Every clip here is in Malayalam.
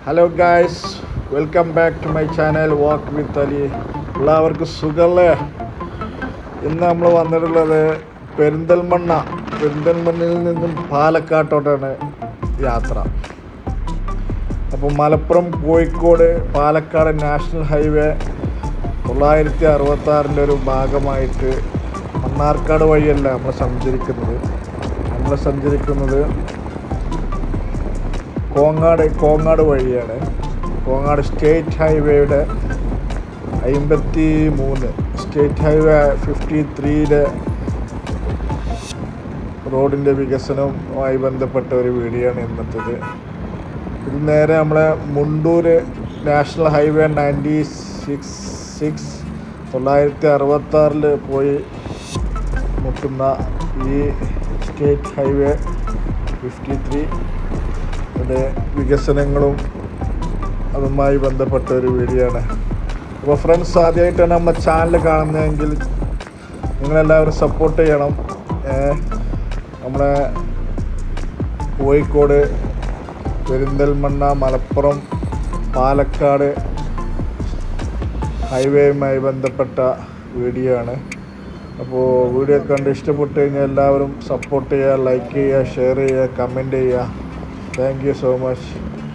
Hello guys welcome back to my channel walk with Ali എല്ലാവർക്കും സുഖമല്ലേ ഇന്ന് നമ്മൾ വന്നിട്ടുള്ളത് പെരിന്തൽമണ്ണ പെരിന്തൽമണ്ണയിൽ നിന്നും പാലക്കാട്ടോട്ടാണ് യാത്ര അപ്പോൾ മലപ്പുറം കോഴിക്കോട് പാലക്കാട് നാഷണൽ ഹൈവേ തൊള്ളായിരത്തി അറുപത്താറിൻ്റെ ഒരു ഭാഗമായിട്ട് മണ്ണാർക്കാട് വഴിയല്ല നമ്മൾ സഞ്ചരിക്കുന്നത് നമ്മൾ സഞ്ചരിക്കുന്നത് കോങ്ങാട് കോങ്ങാട് വഴിയാണ് കോങ്ങാട് സ്റ്റേറ്റ് ഹൈവേയുടെ അമ്പത്തി മൂന്ന് സ്റ്റേറ്റ് ഹൈവേ ഫിഫ്റ്റി ത്രീയുടെ റോഡിൻ്റെ വികസനവുമായി ബന്ധപ്പെട്ട ഒരു വീഡിയോ ആണ് ഇന്നത്തേത് ഇത് നേരെ നമ്മളെ Mundur national highway ninety six six തൊള്ളായിരത്തി അറുപത്താറിൽ പോയി മുട്ടുന്ന ഈ സ്റ്റേറ്റ് ഹൈവേ ഫിഫ്റ്റി ത്രീ അതിൻ്റെ വികസനങ്ങളും അതുമായി ബന്ധപ്പെട്ട ഒരു വീഡിയോ ആണ് അപ്പോൾ ഫ്രണ്ട്സ് ആദ്യമായിട്ടാണ് നമ്മുടെ ചാനൽ കാണുന്നതെങ്കിൽ നിങ്ങളെല്ലാവരും സപ്പോർട്ട് ചെയ്യണം ഏ, നമ്മുടെ കോഴിക്കോട് പെരിന്തൽമണ്ണ മലപ്പുറം പാലക്കാട് ഹൈവേയുമായി ബന്ധപ്പെട്ട വീഡിയോ ആണ് അപ്പോൾ വീഡിയോ കണ്ട് ഇഷ്ടപ്പെട്ട് കഴിഞ്ഞാൽ എല്ലാവരും സപ്പോർട്ട് ചെയ്യുക ലൈക്ക് ചെയ്യുക ഷെയർ ചെയ്യുക കമൻറ്റ് ചെയ്യുക താങ്ക് യു സോ മച്ച്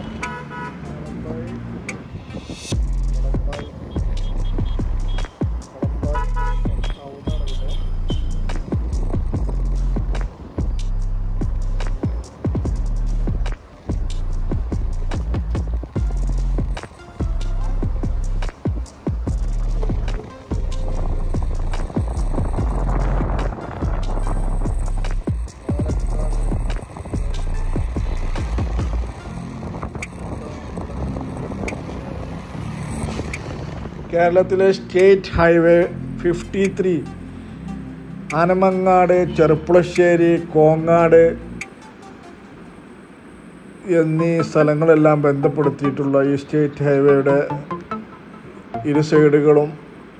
കേരളത്തിലെ state highway fifty three Anamangad Cherpulassery Kongad എന്നീ സ്ഥലങ്ങളെല്ലാം ബന്ധപ്പെടുത്തിയിട്ടുള്ള ഈ സ്റ്റേറ്റ് ഹൈവേയുടെ ഇരു സൈഡുകളും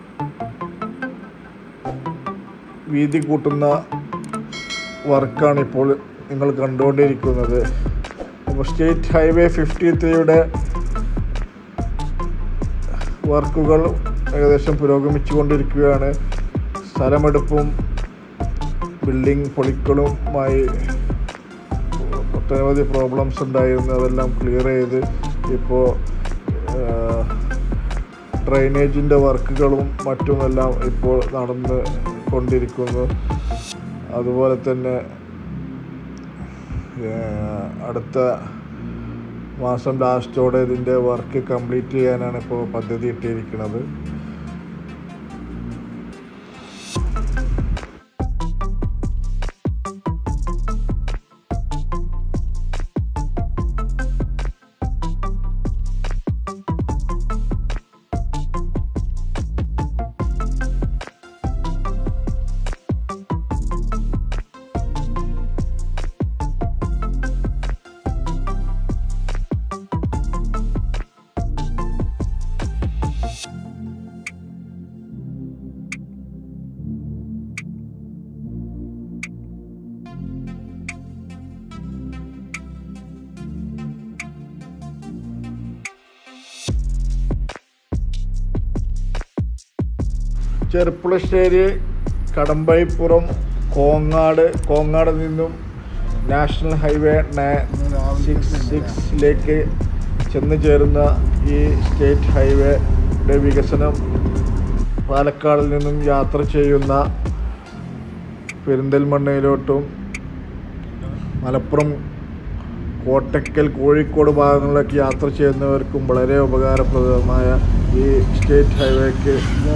വീതി കൂട്ടുന്ന വർക്കാണ് ഇപ്പോൾ നിങ്ങൾ കണ്ടുകൊണ്ടിരിക്കുന്നത് അപ്പോൾ സ്റ്റേറ്റ് ഹൈവേ ഫിഫ്റ്റി ത്രീയുടെ വർക്കുകൾ ഏകദേശം പുരോഗമിച്ചുകൊണ്ടിരിക്കുകയാണ് സ്ഥലമെടുപ്പും ബിൽഡിംഗ് പൊളിക്കലുമായി ഒട്ടനവധി പ്രോബ്ലംസ് ഉണ്ടായിരുന്നു അതെല്ലാം ക്ലിയർ ചെയ്ത് ഇപ്പോൾ ഡ്രൈനേജിൻ്റെ വർക്കുകളും മറ്റുമെല്ലാം ഇപ്പോൾ നടന്ന് കൊണ്ടിരിക്കുന്നു അതുപോലെ തന്നെ ഏഹ്, അടുത്ത മാസം ലാസ്റ്റോടെ ഇതിൻ്റെ വർക്ക് കംപ്ലീറ്റ് ചെയ്യാനാണ് ഇപ്പോൾ പദ്ധതി ഇട്ടിരിക്കുന്നത് ചെറുപ്പുളശ്ശേരി കടമ്പഴിപ്പുറം കോങ്ങാട് കോങ്ങാട് നിന്നും നാഷണൽ ഹൈവേ സിക്സ് സിക്സിലേക്ക് ചെന്ന് ചേരുന്ന ഈ സ്റ്റേറ്റ് ഹൈവേയുടെ വികസനം പാലക്കാടിൽ നിന്നും യാത്ര ചെയ്യുന്ന പെരിന്തൽമണ്ണയിലോട്ടും മലപ്പുറം കോട്ടക്കൽ കോഴിക്കോട് ഭാഗങ്ങളിലേക്ക് യാത്ര ചെയ്യുന്നവർക്കും വളരെ ഉപകാരപ്രദമായ ഈ സ്റ്റേറ്റ് ഹൈവേക്ക്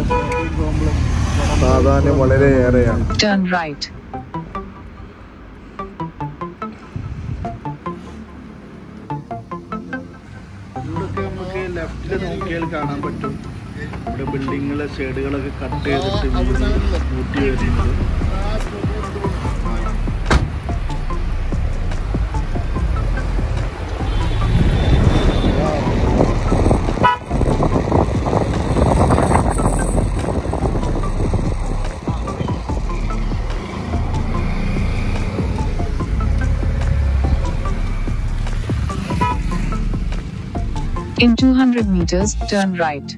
പ്രാധാന്യം വളരെയേറെയാണ് Turn right. ഇവിടെയൊക്കെ നമുക്ക് ലെഫ്റ്റിൽ നോക്കിയാൽ കാണാൻ പറ്റും ഇവിടെ ബിൽഡിങ്ങുകളെ സൈഡുകളൊക്കെ കട്ട് ചെയ്തിട്ട് വീതി കൂട്ടി വരുന്നത് In 200 meters, turn right.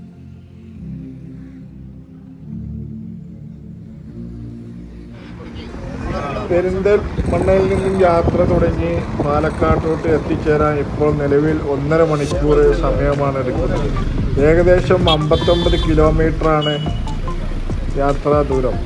പെരിന്തൽമണ്ണയിൽ നിന്നും യാത്ര തുടങ്ങി പാലക്കാട്ടോട്ട് എത്തിച്ചേരാൻ ഇപ്പോൾ നിലവിൽ ഒന്നര മണിക്കൂർ സമയമാണ് എടുക്കുന്നത് ഏകദേശം അമ്പത്തൊമ്പത് കിലോമീറ്ററാണ് യാത്രാ ദൂരം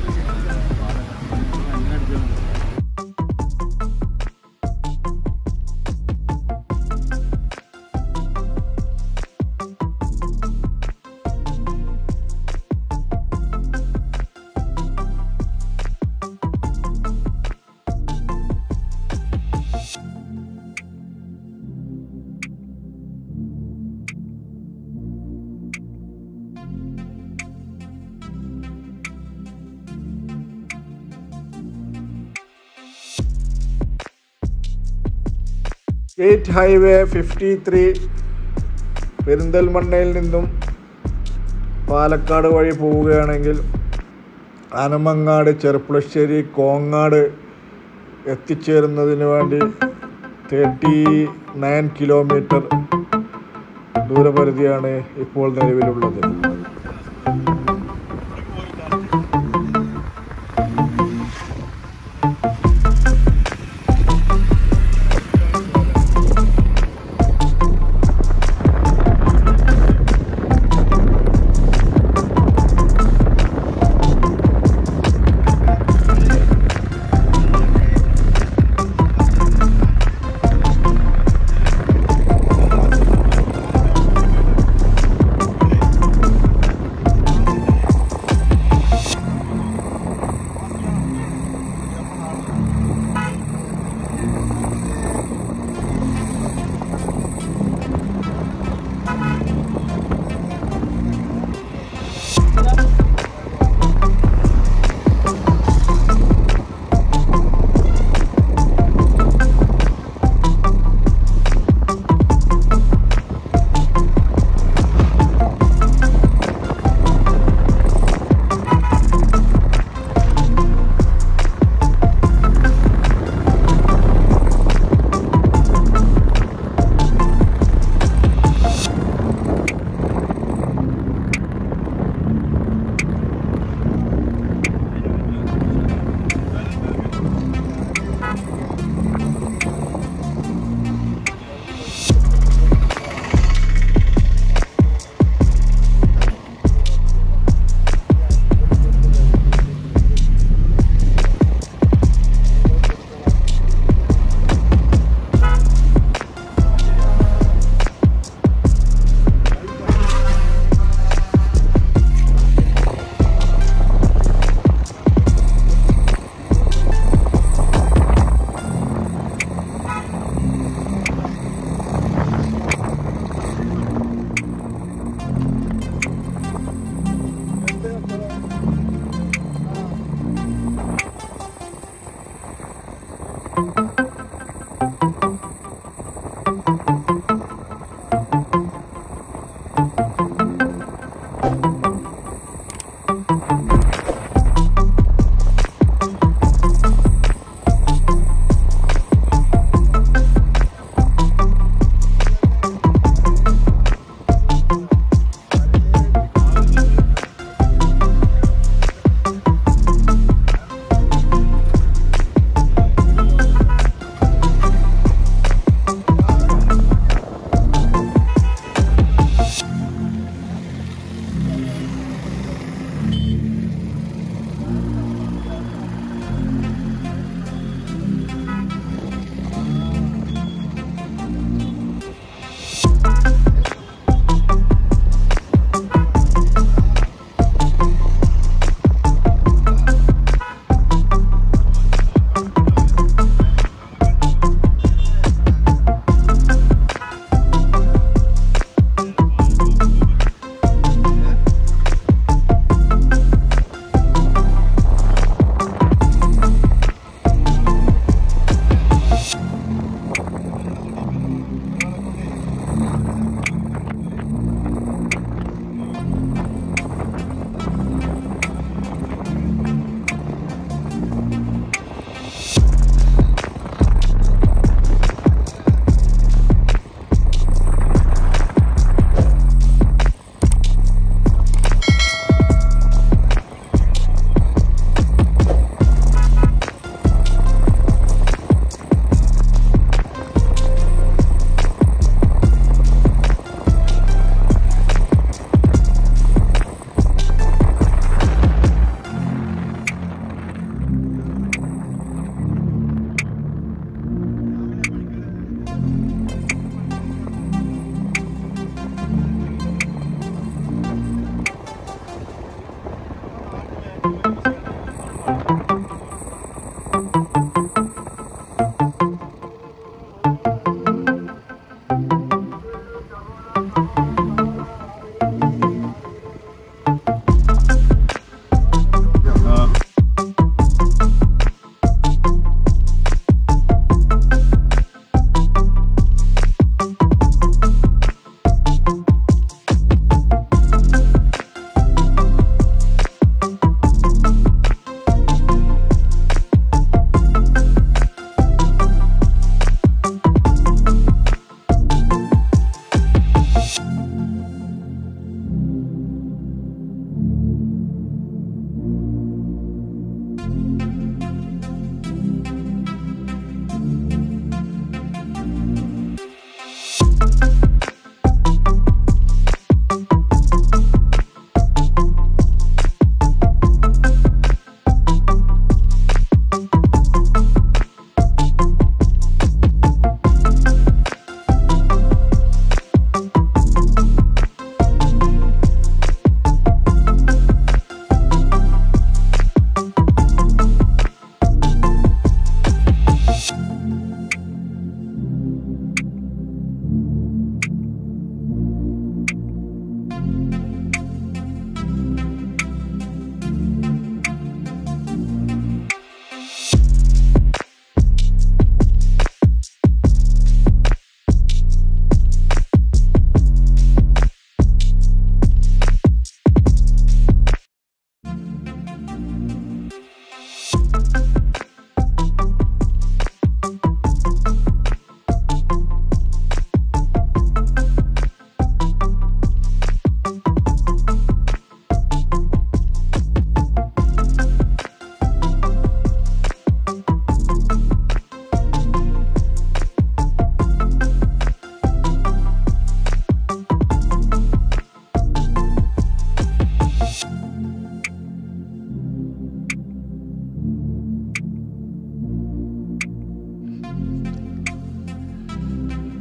സ്റ്റേറ്റ് ഹൈവേ ഫിഫ്റ്റി ത്രീ പെരിന്തൽമണ്ണയിൽ നിന്നും പാലക്കാട് വഴി പോവുകയാണെങ്കിൽ ആനമങ്ങാട് ചെറുപ്പുളശ്ശേരി കോങ്ങാട് എത്തിച്ചേരുന്നതിന് വേണ്ടി തേർട്ടി നയൻ കിലോമീറ്റർ ദൂരപരിധിയാണ് ഇപ്പോൾ നിലവിലുള്ളത്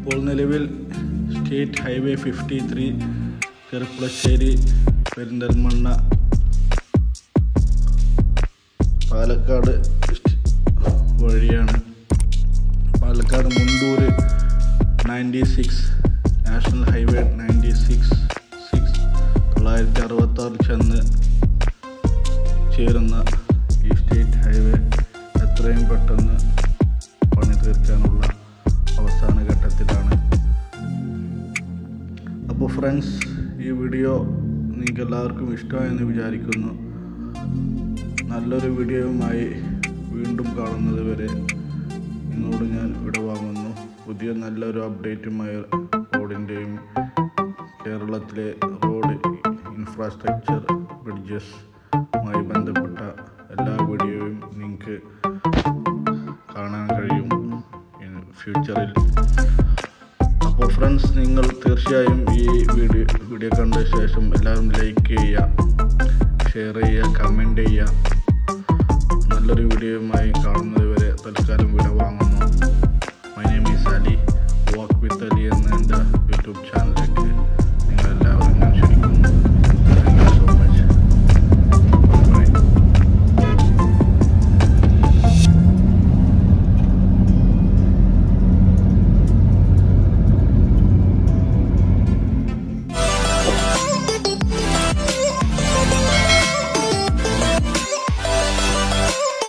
ഇപ്പോൾ നിലവിൽ state highway fifty three Cherpulassery Perinthalmanna Palakkad സ്റ്റ് വഴിയാണ് Palakkad Mundur ninety six national highway ninety six six തൊള്ളായിരത്തി അറുപത്താറിൽ ചെന്ന് ചേരുന്ന ഈ സ്റ്റേറ്റ് ഹൈവേ എത്രയും പെട്ടെന്ന് പണി തീർക്കാനുള്ള അവസാന ഘട്ടത്തിലാണ് അപ്പോൾ ഫ്രണ്ട്സ് ഈ വീഡിയോ നിങ്ങൾക്ക് എല്ലാവർക്കും ഇഷ്ടമായെന്ന് വിചാരിക്കുന്നു നല്ലൊരു വീഡിയോയുമായി വീണ്ടും കാണുന്നത് വരെ നിങ്ങളോട് ഞാൻ ഇവിടെ വാങ്ങുന്നു പുതിയ നല്ലൊരു അപ്ഡേറ്റുമായ റോഡിൻ്റെയും കേരളത്തിലെ റോഡ് ഇൻഫ്രാസ്ട്രക്ചർ ബ്രിഡ്ജസുമായി ബന്ധപ്പെട്ട എല്ലാ വീഡിയോയും നിങ്ങൾക്ക് കാണാൻ കഴിയും ഇൻ ഫ്യൂച്ചറിൽ അപ്പോൾ ഫ്രണ്ട്സ് നിങ്ങൾ തീർച്ചയായും ഈ വീഡിയോ വീഡിയോ കണ്ട ശേഷം എല്ലാവരും ലൈക്ക് ചെയ്യുക ഷെയർ ചെയ്യുക കമൻറ്റ് ചെയ്യുക നല്ലൊരു വീഡിയോയുമായി കാണുന്നത് വരെ തൽക്കാലം വിട വാങ്ങുന്നു